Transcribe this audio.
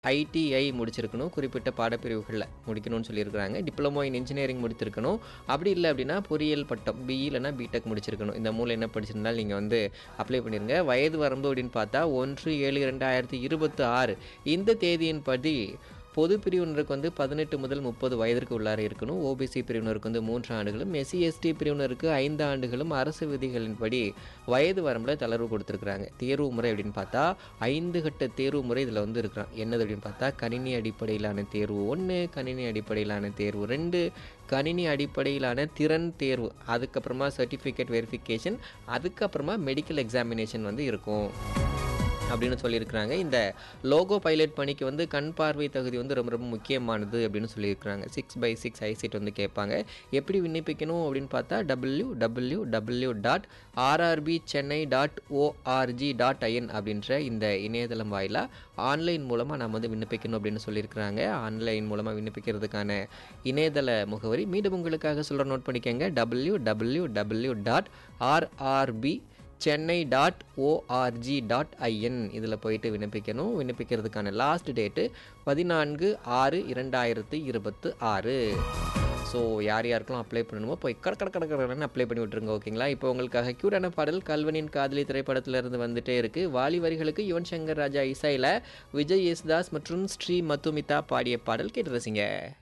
ITI முடிச்சிருக்கணும் குறிப்பிட்ட பாடப்பிரிவுகளில் முடிக்கணும்னு சொல்லியிருக்கிறாங்க டிப்ளமோ இன் இன்ஜினியரிங் முடித்திருக்கணும் அப்படி இல்லை அப்படின்னா பொறியியல் பட்டம் பிஇ இல்லைனா பிடெக் முடிச்சிருக்கணும் இந்த மூலம் என்ன படிச்சிருந்தால் நீங்கள் வந்து அப்ளை பண்ணிருங்க வயது வரம்பு அப்படின்னு பார்த்தா ஒன்று ஏழு ரெண்டாயிரத்தி இருபத்தி ஆறு இந்த தேதியின்படி பொது பிரிவினருக்கு வந்து பதினெட்டு முதல் முப்பது வயதிற்கு உள்ளார இருக்கணும் ஓபிசி பிரிவினருக்கு வந்து மூன்று ஆண்டுகளும் எஸ்சி எஸ்டி பிரிவினருக்கு ஐந்து ஆண்டுகளும் அரசு விதிகளின்படி வயது வரம்பில் தளர்வு கொடுத்துருக்குறாங்க தேர்வு முறை அப்படின்னு பார்த்தா ஐந்து கட்ட தேர்வு முறை இதில் வந்து இருக்கிறான் என்னது அப்படின்னு பார்த்தா கணினி அடிப்படையிலான தேர்வு ஒன்று கணினி அடிப்படையிலான தேர்வு ரெண்டு கணினி அடிப்படையிலான திறன் தேர்வு அதுக்கப்புறமா சர்டிஃபிகேட் வெரிஃபிகேஷன் அதுக்கப்புறமா மெடிக்கல் எக்ஸாமினேஷன் வந்து இருக்கும் அப்படின்னு சொல்லியிருக்கிறாங்க இந்த லோகோ பைலட் பணிக்கு வந்து கண் பார்வை தகுதி வந்து ரொம்ப ரொம்ப முக்கியமானது அப்படின்னு சொல்லியிருக்கிறாங்க சிக்ஸ் பை சிக்ஸ் ஐசைட் வந்து கேட்பாங்க எப்படி விண்ணப்பிக்கணும் அப்படின்னு பார்த்தா W W W dot R R B Chennai dot O R G dot I N அப்படின்ற இந்த இணையதளம் வாயிலாக ஆன்லைன் மூலமாக நாம் வந்து விண்ணப்பிக்கணும் அப்படின்னு சொல்லியிருக்கிறாங்க ஆன்லைன் மூலமாக விண்ணப்பிக்கிறதுக்கான இணையதள முகவரி மீண்டும் உங்களுக்காக சொல்கிற நோட் பண்ணிக்கோங்க W W W dot R R B Chennai dot O R G dot I N இதில் போயிட்டு விண்ணப்பிக்கணும் விண்ணப்பிக்கிறதுக்கான லாஸ்ட் டேட்டு பதினான்கு ஆறு இரண்டாயிரத்து இருபத்து ஆறு ஸோ யார் யாருக்கெல்லாம் அப்ளை பண்ணணுமோ போய் கட கட கட கடன்னு அப்ளை பண்ணி விட்ருங்க ஓகேங்களா இப்போ உங்களுக்காக க்யூட்டான பாடல் கல்வனின் காதலி திரைப்படத்திலிருந்து வந்துட்டே இருக்குது வாலி வரிகளுக்கு யுவன் சங்கர் ராஜா இசையில் விஜய் யேசுதாஸ் மற்றும் ஸ்ரீ மதுமிதா பாடிய பாடல் கேட்டு ரசிங்க